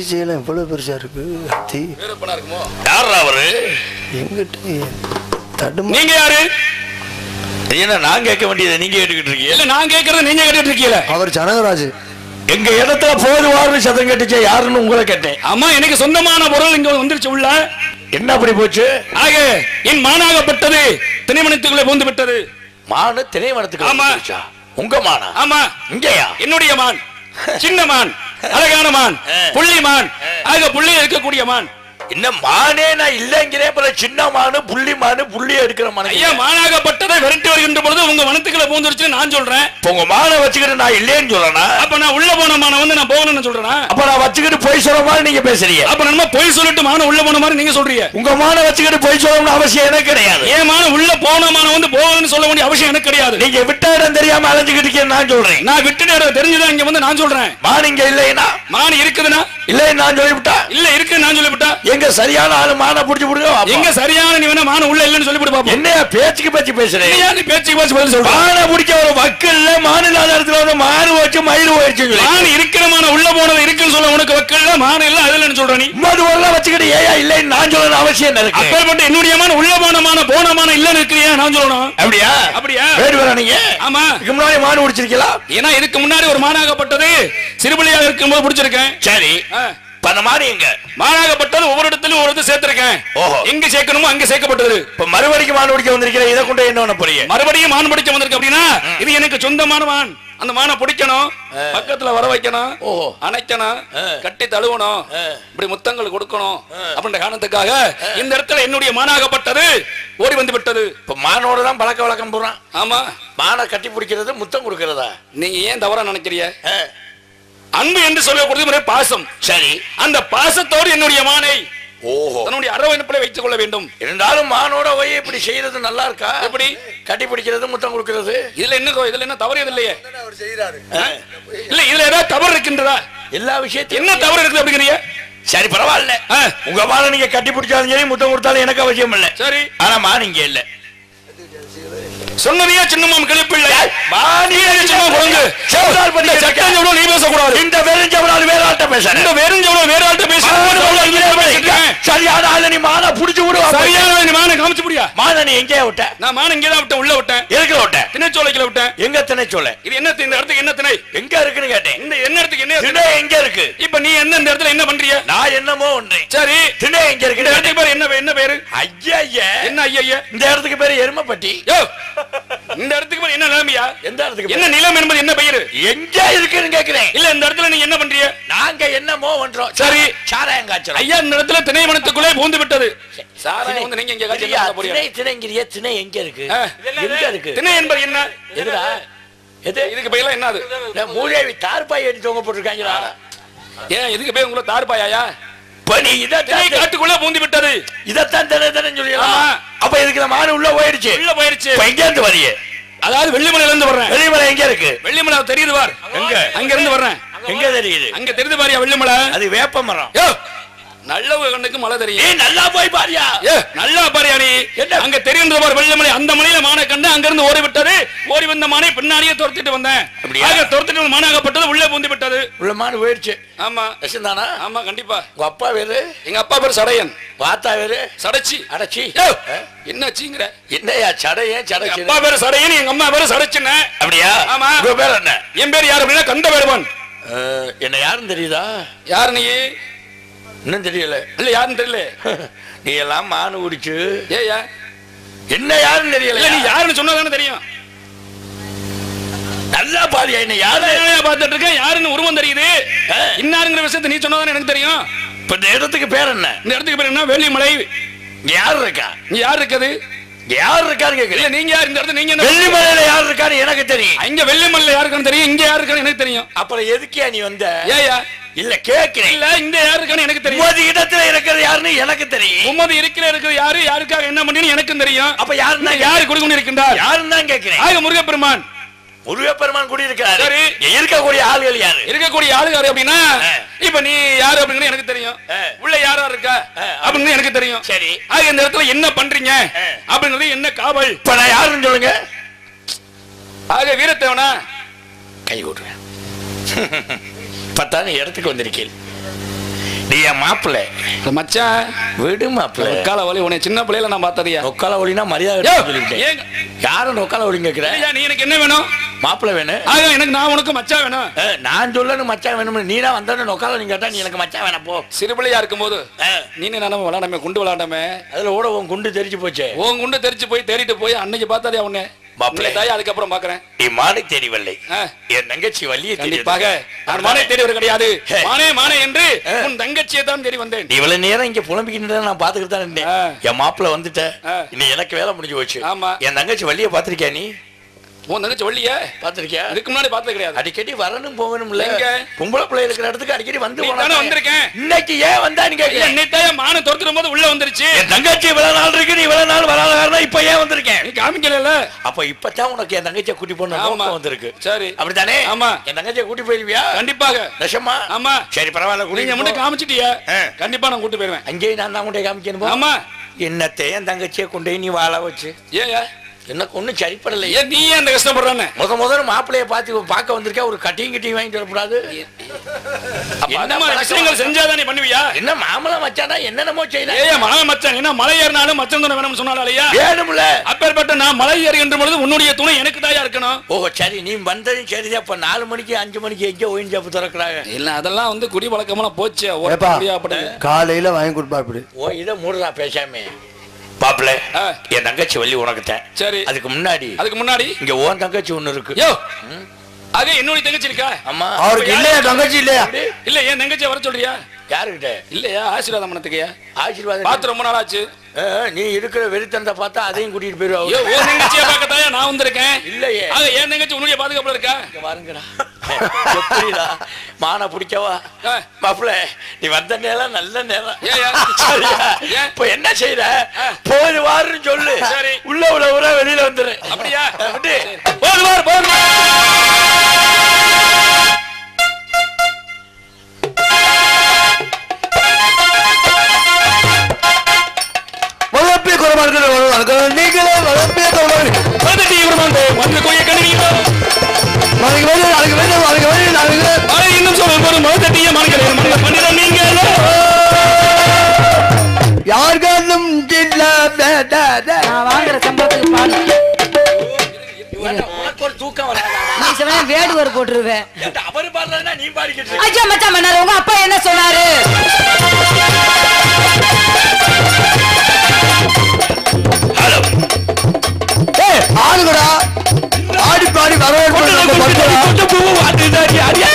மீசையெல்லாம் இவ்வளவு பெருசா இருக்கு அத்தி வீரப்பனா இருக்குமோ யாரா அவரு எங்கிட்ட தடுமா நீங்க யாரு என்ன நான் கேட்க வேண்டியதை நீங்க கேட்டுக்கிட்டு இருக்கீங்க இல்ல நான் கேக்குறத நீங்க கேட்டுட்டு இருக்கீல அவர் ஜனகராஜ் எங்க இடத்துல போதுவாருன்னு சத்தம் கேட்டுச்சு யாருன்னு உங்களை கேட்டேன் ஆமா எனக்கு சொந்தமான பொருள் இங்க வந்துருச்சு உள்ள என்ன அப்படி போச்சு ஆக என் மானாகப்பட்டது திணைமணத்துக்குள்ளே புகுந்து விட்டது மானு திணைவனத்துக்கு ஆமா. வந்துருச்சா? உங்க மானா ஆமா இங்கயா என்னுடைய மான் சின்ன மான் அழகான மான் ஆ. புள்ளி மான் ஆக புள்ளி இருக்கக்கூடிய மான் என்ன மானே நான் இல்லைங்கிறேன் அப்புறம் சின்ன மானு புள்ளி மானு புள்ளி எடுக்கிற ஐயா மானு மானாகப்பட்டதை விரட்டி வருகின்ற பொழுது உங்க வனத்துக்குள்ள பூந்துருச்சு நான் சொல்றேன் இப்ப உங்க மானை வச்சுக்கிட்டு நான் இல்லைன்னு சொல்லனா அப்ப நான் உள்ள போன மானை வந்து நான் போகணும்னு சொல்றேனா அப்ப நான் வச்சுக்கிட்டு பொய் சொல்ற மாதிரி நீங்க பேசுறீங்க அப்ப நம்ம பொய் சொல்லிட்டு மான உள்ள போன மாதிரி நீங்க சொல்றீங்க உங்க மானை வச்சுக்கிட்டு பொய் சொல்லணும்னு அவசியம் எனக்கு கிடையாது ஏன் மான உள்ள போன மான வந்து போகணும்னு சொல்ல வேண்டிய அவசியம் எனக்கு கிடையாது நீங்க விட்ட இடம் தெரியாம அலைஞ்சுக்கிட்டு இருக்கீங்கன்னு நான் சொல்றேன் நான் விட்டு நேரம் தெரிஞ்சுதான் இங்க வந்து நான் சொல்றேன் மான் இங்க இல்லைன்னா மான் இருக்குதுன்னா இல்லைன்னு நான் சொல்லிவிட்டா இல்ல இருக்கு நான் சொல்லிவிட்டா எங்க சரியான ஆளு மானை புடிச்சு எங்க புடுங்க சரியான நீ வேணா மான உள்ள இல்லன்னு சொல்லிவிட்டு பாப்போம் என்னையா பேச்சுக்கு பேச்சு பேசுறேன் என்னையா நீ பேச்சுக்கு பேச்சு பதில் சொல்ற மானை பிடிக்க ஒரு வக்கல்ல மான் இல்லாத இடத்துல வந்து மானு வச்சு மயில் போயிடுச்சு மான் இருக்கிற மான உள்ள போனது இருக்குன்னு சொல்ல உனக்கு வக்கல்ல மான இல்ல அதுலன்னு சொல்ற நீ உம்மது எல்லாம் வச்சுக்கிட்டு ஏயா இல்லைன்னு நான் சொல்லணும் அவசியம் என்ன இருக்கு அப்பேற்பட்ட என்னுடைய மான உள்ள போன மான போன மான இல்லன்னு இருக்கிறியா நான் சொல்லணும் அப்படியா அப்படியா வேடு வரா நீங்க ஆமா இதுக்கு முன்னாடி மானு பிடிச்சிருக்கீங்களா ஏன்னா இதுக்கு முன்னாடி ஒரு மானாகப்பட்டது சிறுபலியாக இருக்கும்போது பிடிச்சிருக்கேன் சரி ஆ. இப்ப அந்த மாதிரி எங்க மானாகப்பட்டது ஒவ்வொரு இடத்துலயும் ஒரு இடத்துல சேர்த்திருக்கேன் ஓஹோ. எங்க சேர்க்கணுமோ அங்க சேர்க்கப்பட்டது இப்ப மறுபடிக்கு மானு பிடிக்க வந்திருக்கிற இதை கொண்டு என்ன பண்ண போறீங்க மறுபடியும் மான் பிடிக்க வந்திருக்கு அப்படின்னா இது எனக்கு சொந்தமான மான் அந்த மானை பிடிக்கணும் பக்கத்துல வர வைக்கணும் ஓஹோ. அணைக்கணும் ஆ. கட்டி தழுவணும் ஆ. இப்படி முத்தங்கள் கொடுக்கணும் அப்படின்ற காரணத்துக்காக இந்த இடத்துல என்னுடைய மானாகப்பட்டது ஓடி வந்து விட்டது இப்ப மானோட தான் பழக்க வழக்கம் போறான் ஆமா மானை கட்டி பிடிக்கிறது முத்தம் கொடுக்கறதா நீங்க ஏன் தவறா நினைக்கிறீங்க ஆ, அன்பு என்று சொல்லக்கூடிய முறை பாசம் சரி அந்த பாசத்தோடு என்னுடைய மானை ஓஹோ தன்னுடைய அரவணைப்பில் வைத்துக் கொள்ள வேண்டும் இருந்தாலும் மானோட போய் இப்படி செய்யறது நல்லா இருக்கா எப்படி? கட்டி பிடிக்கிறது முத்தம் கொடுக்கறது இதுல என்ன இதுல என்ன தவறு எதுவும் இல்லையே அவர் செய்யறாரு ஆ, இல்ல இதுல ஏதாவது தவறு இருக்கின்றதா எல்லா விஷயத்தையும் என்ன தவறு இருக்குது அப்படிங்கிறீங்க சரி பரவாயில்ல ஆ. உங்க மானை நீங்க கட்டி பிடிச்சாலும் சரி முத்தம் கொடுத்தாலும் எனக்கு அவசியம் இல்ல சரி ஆனா மான் இங்க இல்ல சொன்னதையா சின்னமாம் கிளிப்பிள்ளை மான் இங்க இல்ல. சின்ன குழந்தை செவடால் இந்த பண்ணி சட்டம் எவ்வளவு நீ பேசக்கூடாது இந்த வெறிஞ்சவனால் வேறாட்ட இந்த பேசுறேன் வெறுஞ்சவளவு வேற ஆள்கிட்ட பேசுறேன் சரியான ஆளு நீ மான புடிச்சு விடு சரியான நீ மான காமிச்சு முடியா மான நீ எங்கே விட்ட நான் மான இங்கே தான் விட்டேன் உள்ள விட்டேன் எதுக்கு விட்ட திணைச்சோலைக்குள்ள விட்டேன் எங்க திணை சொல்ல இது என்ன இந்த இடத்துக்கு என்ன திணை எங்க இருக்குன்னு கேட்டேன் இந்த என்ன இடத்துக்கு என்ன திணை எங்க இருக்கு இப்ப நீ என்ன இந்த இடத்துல என்ன பண்றிய நான் என்னமோ ஒன்றேன் சரி திணை எங்க இந்த இருக்கு இடத்துக்கு பேர் என்ன என்ன பேரு ஐயா ஐயா என்ன ஐயா ஐயா இந்த இடத்துக்கு பேரு எருமப்பட்டி யோ இந்த இடத்துக்கு பேர் என்ன நிலைமையா எந்த இடத்துக்கு என்ன பேரு? நிலம் என்பது என்ன பெயரு எங்க இருக்குன்னு கேக்குறேன் இல்ல இந்த இடத்துல நீ என்ன பண்றிய நாங்க என்னமோ ஒன்றோம் சரி. சாராயம் காய்ச்சல் ஐயா இந்த இடத்துல திணைவனத்துக்குள்ளே பூந்து விட்டது சாராயம் வந்து நீங்க இங்க காட்சி சரியா, என்ன போறீங்க திணை திணைங்கிறிய திணை எங்க இருக்கு ஆ. எங்க இருக்கு திணை என்பது என்ன எதுடா எது இதுக்கு பெயர்லாம் என்ன அது நான் மூதேவி தார்பாய் அடி தொங்க போட்டிருக்காங்களா ஏன் இதுக்கு பேர் உங்களை தார்பாயா இப்ப நீ திணை இதைத்தான் காட்டுக்குள்ள பூந்து விட்டது இதைத்தான் தினை தினை சொல்லிடலாம் ஆமா. அப்ப இதுக்கு இந்த மாடு உள்ள போயிடுச்சு உள்ள போயிருச்சு இப்ப எங்க இருந்து வரிய அதாவது வெள்ளிமலையில இருந்து வர்றேன் வெளிமலை எங்க இருக்கு வெள்ளிமலை தெரியுது பார் எங்க? அங்க இருந்து வர்றேன் எங்க தெரியுது அங்க தெரியுது பாரியா வெள்ளிமலை அது வேப்ப மரம் யோ நல்ல கண்ணுக்கு மழை நீ தெரியும் நல்லா போய் பாரியா ஏ நல்லா பாரியா நீ என்ன? அங்க தெரியுது பார் வெள்ளிமலை அந்த மலையில மானை கண்டு அங்க இருந்து ஓடி விட்டது ஓடி வந்த மானை பின்னாடியே துரத்திட்டு வந்தேன் அப்படியா? ஆக துரத்திட்டு வந்த மானாகப்பட்டது உள்ளே பூந்து விட்டது உள்ள மாடு போயிடுச்சு ஆமா விஷந்தானா ஆமா கண்டிப்பா உங்க அப்பா வேறு எங்க அப்பா பேர் சடையன் வாத்தா வேறு சடைச்சி அடச்சி யோ என்னாச்சுங்கிற என்னையா சடையே எங்க சடைச்சு அப்பா பேரு சடையன் எங்க அம்மா பேரு சடைச்சுன்னு அப்படியா ஆமா. உங்க பேர் என்ன என் பேர் யார் அப்படின்னா கந்த வேடுவன் அஹ், என்ன யாருன்னு தெரியுதா யார் நீ இன்னும் தெரியல இல்ல யாருன்னு தெரியல நீ எல்லாம் மானு குடிச்சு ஏயா என்ன யாருன்னு தெரியல இல்ல நீ யாருன்னு சொன்னா தானே தெரியும் நல்லா பாரியா என்ன யாரு யாரையா பார்த்துட்டு இருக்கேன் யாருன்னு உருவம் தெரியுது ஆ. இன்னாருங்கிற விஷயத்தை நீ சொன்னதானே எனக்கு தெரியும் இப்ப இந்த இடத்துக்கு பேர் என்ன இந்த இடத்துக்கு பேர் என்ன வேலிமலை இங்க யார் இருக்கா நீ யார் இருக்குது இங்க யார் இருக்கான்னு இல்ல கேக்குறேன் நீங்க யார் இந்த இடத்துல நீங்க என்ன வெள்ளிமலையில யார் இருக்கான்னு எனக்கு தெரியும் அங்க வெள்ளிமலையில யாருக்கான்னு தெரியும் இங்க யாரு இருக்கான்னு எனக்கு தெரியும் அப்புறம் எதுக்கியா நீ வந்த ஏயா இல்ல கேக்குறேன் இல்ல இந்த யாரு இருக்கான்னு எனக்கு தெரியும் உமது இடத்துல இருக்கிறது யாருன்னு எனக்கு தெரியும் உமது இருக்கிற இருக்கிற யாரு யாருக்காக என்ன பண்ணி எனக்கும் தெரியும் அப்ப யாருன்னா இன்னும் யாரு குடிக்கொண்டு இருக்கின்றார் யாருன்னு தான் கேக்குறேன் ஆக முருகப்பெருமான் முருகப்பெருமான் குடி இருக்காரு சரி. இங்க இருக்கக்கூடிய ஆள்கள் யாரு இருக்கக்கூடிய ஆளுகாரு அப்படின்னா ஆ. இப்ப நீ யாரு அப்படிங்கிறது எனக்கு தெரியும் ஆ. உள்ள யாரா இருக்கா ஆ. அப்படிங்கிறது எனக்கு தெரியும் சரி ஆக இந்த இடத்துல என்ன பண்றீங்க ஆ. அப்படிங்கிறது என்ன காவல் இப்ப நான் யாருன்னு சொல்லுங்க ஆக வீரத்தேவனா கை விடுறேன் பத்தான இடத்துக்கு வந்திருக்கேன் நீ என் மாப்பிள்ள இந்த மச்சான் விடு மாப்பிள்ள நொக்கால வலி உன்னை சின்ன பிள்ளையில நான் பார்த்ததையா நொக்கால ஒளினா மரியாதை யோ, கொடுத்து சொல்லிவிட்டேன் ஏங்க? யாரும் நொக்கால ஒளிங்க கேக்குற ஐயா, நீ எனக்கு என்ன வேணும் மாப்பிள்ள வேணும் ஆக எனக்கு நான் உனக்கு மச்சான் வேணும் ஏ, நான் சொல்லணும் மச்சான் வேணும் நீ தான் வந்தோன்னு நொக்கால நீங்க கேட்டா நீ எனக்கு மச்சான் வேணாம் போ சிறு பிள்ளையா இருக்கும்போது ஏ, நீ நானும் விளாடாமே குண்டு விளாடாமே அதுல ஓட உன் குண்டு தெரிச்சு போச்சே உன் குண்டு தெரிச்சு போய் தேடிட்டு போய் அன்னைக்கு பார்த்தாதே உன்னை மாப்பிள்ளை. நீ தாயா அதுக்கப்புறம் பாக்குறேன் நீ மானை தெரியவில்லை ஆ. என் தங்கச்சி வள்ளியை கண்டிப்பாக நான் மானே தேடியவர் கிடையாது மானே மானே என்று உன் தங்கச்சியை தான் தேடி வந்தேன் இவ்வளவு நேரம் இங்க புலம்பிக்கிட்டு நான் பாத்துக்கிட்டு தான் இருந்தேன் ஆ. என் மாப்பிள்ள வந்துட்ட ஆ. இனி எனக்கு வேலை முடிஞ்சு போச்சு ஆமா. என் தங்கச்சி வள்ளிய பாத்திருக்கியா நீ உன் தங்கச்சி வள்ளிய பாத்திருக்கியா இதுக்கு முன்னாடி பார்த்தது கிடையாது அடிக்கடி வரணும் போகணும்ல எங்க? பொம்பளை பிள்ளை இருக்கிற இடத்துக்கு அடிக்கடி வந்து நீ போனா தானே வந்திருக்கேன். இன்னைக்கு ஏன் வந்தான்னு ஐயா, கேட்கிறேன் நீ தாயா மானை துரத்துடும் போது உள்ள வந்துருச்சு என் தங்கச்சி இவ்வளவு நாள் இருக்கு நீ இவ்வளவு நாள் வராத காரணம் இப்ப ஏன் வந்திருக்கேன் நீ காமிக்கல அப்ப இப்பதான் உனக்கு என் தங்கச்சியை கூட்டி போன ஆமா. நோக்கம் வந்திருக்கு சரி அப்படித்தானே ஆமா. என் தங்கச்சியை கூட்டி போயிருவியா கண்டிப்பாக நெசமா ஆமா சரி பரவாயில்ல நீங்க கூட்டிட்டு மட்டும் போ. காமிச்சிட்டியா ஆ. கண்டிப்பா நான் கூட்டு போயிருவேன் அங்கேயும் நான் தான் கொண்டே காமிக்கணும் ஆமா என்னத்தை என் தங்கச்சியை கொண்டு போய் நீ வாழ வச்சு ஏயா எனக்கு ஒண்ணும் சரிப்படலை ஏன் நீ ஏன் அந்த கஷ்டப்படுறானே முத முதல்ல மாப்பிள்ளைய பார்த்து பார்க்க வந்திருக்கா ஒரு கட்டிங் கிட்டிங் வாங்கிட்டு வரக்கூடாது அப்ப என்ன அதான் மாதிரி பழக்கம். விஷயங்கள் செஞ்சாதான் நீ பண்ணுவியா என்ன மாமலம் வச்சானா என்னென்னமோ செய்யலாம் ஏயா மலை மச்சான் என்ன மலை ஏறினாலும் மச்சம் துணை வேணும்னு சொன்னாலும் இல்லையா வேணும்ல அப்பேற்பட்ட நான் மலை ஏறுகின்ற பொழுது உன்னுடைய துணை எனக்கு தாயா இருக்கணும் ஓஹோ சரி நீ வந்ததும் சரிதான் அப்ப நாலு மணிக்கு அஞ்சு மணிக்கு எங்க ஒயின் சாப்பு திறக்கிறாங்க இல்ல அதெல்லாம் வந்து குடி பழக்கமெல்லாம் போச்சு ஒரு ஏப்பா முடியாப்பட்டது. காலையில வாங்கி கொடுப்பா இப்படி ஓ இதை மூடுறா பேசாம பாப்பிள ஆ. என் தங்கச்சி வள்ளி உனக்கு தான் சரி அதுக்கு முன்னாடி அதுக்கு முன்னாடி இங்க ஓன் தங்கச்சி ஒண்ணு இருக்கு யோ அது என்னுடைய தங்கச்சி இருக்கா ஆமா அவருக்கு இல்லையா தங்கச்சி இல்லையா இல்ல ஏன் தங்கச்சி வர சொல்றியா யாருக்கிட்ட இல்லையா ஆசீர்வாதம் பண்ணதுக்கையா ஆசீர்வாதம் பார்த்து ரொம்ப நாள் ஆச்சு ஆ, நீ இருக்கிற வெறித்தனத்தை பார்த்தா அதையும் கூட்டிட்டு ஐயோ போயிருவா உன் தங்கச்சியை பார்க்கத்தாயா நான் வந்திருக்கேன் இல்லையே ஆக என் தங்கச்சி உன்னுடைய பாதுகாப்புல இருக்கா இங்க பாருங்கடா எப்படிடா மான பிடிக்கவா ஆ. மாப்பிள்ள நீ வந்த நேரம் நல்ல நேரம் ஏய்யா. சரியா? ஏன்? இப்ப என்ன செய்யற ஆ. போது வாருன்னு சொல்லு சரி. உள்ள உள்ள ஊரா வெளியில வந்துரு அப்படியா விட்டு போது பாரு போது வளர்ப்பிய குறமா இருக்கிற நீங்களே வளர்ப்பிய குறமா பதினெட்டு இவரும் வந்து கொய்ய கணினீங்களோ நாளைக்கு வந்து நாளைக்கு வந்து நாளைக்கு வந்து நாளைக்கு அதை இன்னும் சொல்ல போது முதத்தட்டிய மனக்கலை மனக்க பண்ணிட நீங்களோ யாருக்காரும் இல்ல நான் வாங்குற சம்பளத்துக்கு பாடு உனக்கு ஒரு தூக்கம் வராதா நீ சொன்ன வேடுவர் போட்டுருவேன் ஏன்டா, அவரு பாடுறதுன்னா நீ பாடிக்கிட்டு இருக்க. ஐயா மச்சான் மன்னாரு உங்க அப்பா என்ன சொன்னாரு ஹலோ ஏய் ஆளுங்கடா ஆடி பாடி வரவேற்பு கொஞ்சம் பூ வாட்டுதாடி, அடியே.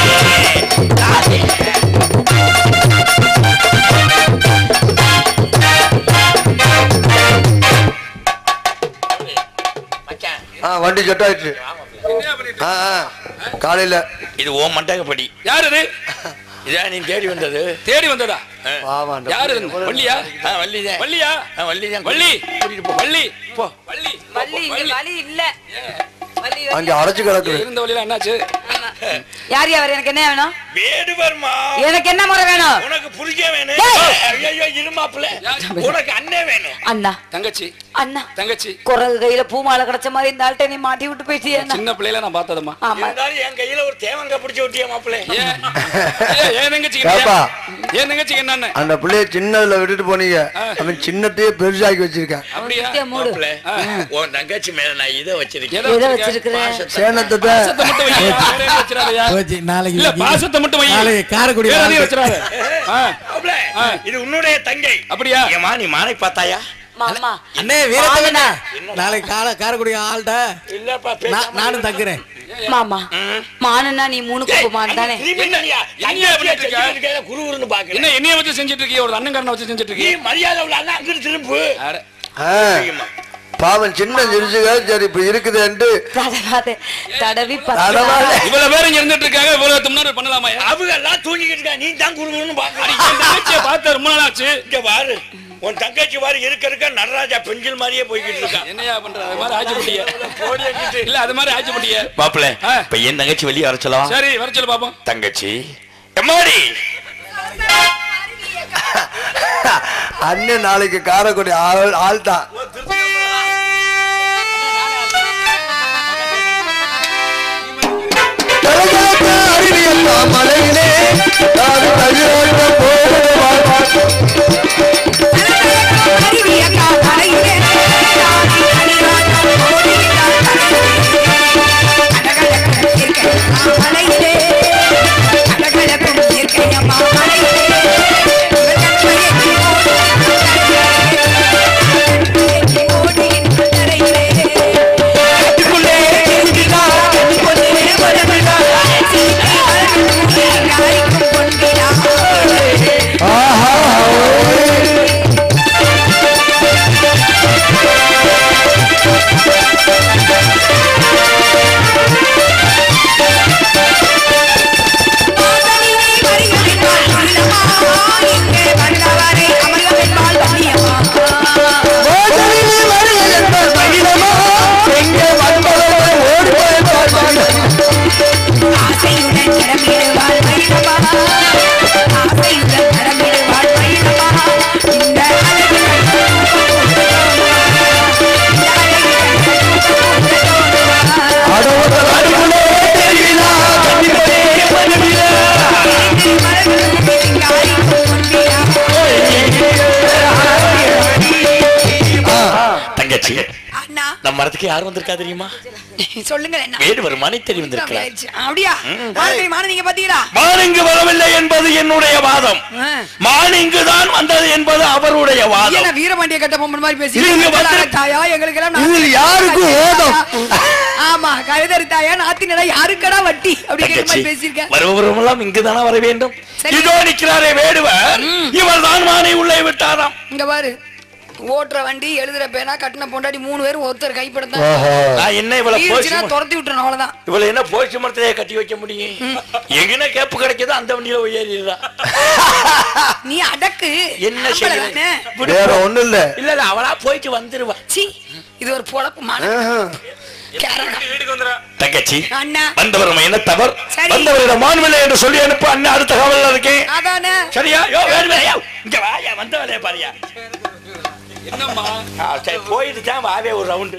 மச்சான், ஆ வண்டி செட் ஆயிடுச்சு ஆ ஆ. காலையில இது ஓ மண்டகப்படி யாரு இது இதான் நீ தேடி வந்தது தேடி வந்ததா வாவாண்டா யாரு இது? வள்ளியா ஆ, வள்ளிதான் வள்ளியா ஆ, வள்ளிதான் வள்ளி கூட்டிட்டு போ வள்ளி போ வள்ளி வள்ளி இங்க வலி இல்ல வலி அங்க அடைச்சு கிடக்குது இருந்த வழியில என்னாச்சு யார் யார் எனக்கு என்ன வேணும் வேடுவர்மா எனக்கு என்ன முறை வேணும் உனக்கு புரிக்க வேணும் ஏய்! ஐயோ இருமாப்புல உனக்கு அண்ணே வேணும் அண்ணா தங்கச்சி அண்ணா தங்கச்சி குரகு கையில பூமாலை கிடைச்ச மாதிரி இந்த ஆள்கிட்ட நீ மாட்டி விட்டு போயிட்டியே அண்ணா சின்ன பிள்ளையில நான் பார்த்ததம்மா ஆமா இருந்தாலும் என் கையில ஒரு தேவங்க பிடிச்சு விட்டிய மாப்பிள்ள ஏன் ஏன், என் தங்கச்சி ஏப்பா. என் தங்கச்சிக்கு என்னன்னு அந்த பிள்ளைய சின்னதுல விட்டுட்டு போனீங்க அவன் சின்னத்தையே பெருசாக்கி வச்சிருக்கேன் அப்படியா விட்டே மூடு மாப்பிள்ள உன் தங்கச்சி மேல நான் இதை வச்சிருக்கேன் எதை எதை வச்சிருக்க? வச்சிருக்கிற சேனத்தை பாசத்தை மட்டும் வையா, வேற எதையும் வச்சிடாதயா. போச்சு, நாளைக்கு இல்ல பாசத்தை மட்டும் வை நாளைக்கு காரைக்குடி வேற எதையும் வாழ்த்து. வச்சிடாத. ஆ, மாப்பிள்ள ஆ. இது உன்னுடைய தங்கை அப்படியா ஏமா நீ மானை பார்த்தாயா மாமா அண்ணே வீரத்தண்ணா நாளைக்கு கால காரைக்குடி ஆள்கிட்ட இல்லப்பா நான் நானும் தங்குறேன் மாமா மானுன்னா நீ மூணு குப்பு மான் தானே என்னையா பண்ணிட்டு இருக்க? குருகுருன்னு பாக்குறேன் என்ன என்னைய வச்சு செஞ்சுட்டு இருக்கிய ஒரு அண்ணன்காரனை வச்சு செஞ்சுட்டு நீ இருக்கிய மரியாதை உள்ள அண்ணா அங்கிட்டு திரும்பு அட, ஆ, பாவம் சின்ன சிரிச்சுக சரி இப்ப இருக்குதுன்ட்டு தடவாத தடவி தடவாத. பத்து இவ்வளவு பேர் இங்க இருந்துட்டு இருக்காங்க இவ்வளவு முன்னாடி பண்ணலாமா அவங்க எல்லாம் தூங்கிக்கிட்டு இருக்கா நீ தான் குருகுருன்னு பாக்குற என் தங்கச்சியை பார்த்து ரொம்ப நாள் ஆச்சு இங்க பாரு உன் தங்கச்சி பாரு இருக்க இருக்க நடராஜா பெண்கள் மாதிரியே போய்கிட்டு இருக்கா என்னையா பண்ற அது மாதிரி ஆச்சு போட்டிய இல்ல அது மாதிரி ஆச்சு போட்டிய மாப்பிள்ள ஆ. இப்ப என் தங்கச்சி வெளியே வர சொல்லலாம் சரி வர சொல்லு பாப்போம் தங்கச்சி எம்மாடி அண்ணன் நாளைக்கு காரைக்குடி ஆள் ஆள் தான் கிழக்கிழக்கு அறிவியல் மாமலையிலே நான் தனியாக போடுவான் ஆஹா மோசடியில் வருக என்ற மகிழமா எங்கே வந்தவர்கள் ஓடி போய் பார்ப்பார்கள் அடவுதல் அடிக்குள்ளே தெரிவிலா கண்டிப்பதே மனவிலா தங்கச்சி அண்ணா நம்ம மரத்துக்கு யார் வந்திருக்கா தெரியுமா சொல்லுங்க என்ன வேடுவர் மனைத்தறி வந்திருக்கிறார் அப்படியா மானத்தை மான நீங்க பாத்தீங்களா மானிங்கு வரவில்லை என்பது என்னுடைய வாதம் ஆ. மானிங்கு தான் வந்தது என்பது அவருடைய என்ன வாதம் வீரபாண்டிய கட்ட பொம்மன் மாதிரி பேசி இல்லைங்க, வந்து- தாயா எங்களுக்கு எல்லாம் இதில் நாத்து யாருக்கும் தாயா. ஓதம்? ஆமா கழுதறி தாயா நாத்தினடா யாருக்கடா வட்டி அப்படி கேட்க தங்கச்சி மாதிரி பேசியிருக்கேன் வருபவரெல்லாம் இங்குதானே வர வேண்டும் சரி. இதோ நிற்கிறாரே வேடுவர் இவர் தான் மானை உள்ளே விட்டாராம் இங்க பாரு ஓட்டுற வண்டி எழுதுற பேனா கட்டின பொண்டாடி மூணு பேரும் ஒருத்தர் கைப்படுத்த ஆஹா நான் என்ன இவளை போச்சு துரத்தி விட்டுறோம் அவ்வளவுதான் இவளை என்ன போச்சு மரத்திலே கட்டி வைக்க முடியும் எங்கன கேப்பு கிடைக்குதோ அந்த வண்டியில ஏறிடுறா நீ அடக்கு என்ன ஆம்பளை செய்யறது? தானே. வேற ஒண்ணும் இல்ல இல்ல இல்ல அவளா போயிட்டு வந்துருவா சீ இது ஒரு பொழப்பு மான ஆஹா. தங்கச்சி அண்ணா வந்தவர் என்ன தவறு சரி. வந்தவரிடம் மான்வில்லை என்று சொல்லி அனுப்ப அண்ணன் அடுத்த காவல்ல இருக்கேன் அதானே சரியா யோ வேணுமே யோ இங்க வாயா வந்த வேலையை பாரியா என்னம்மா ஆ, சரி போயிட்டு தான் வாவே ஒரு ரவுண்டு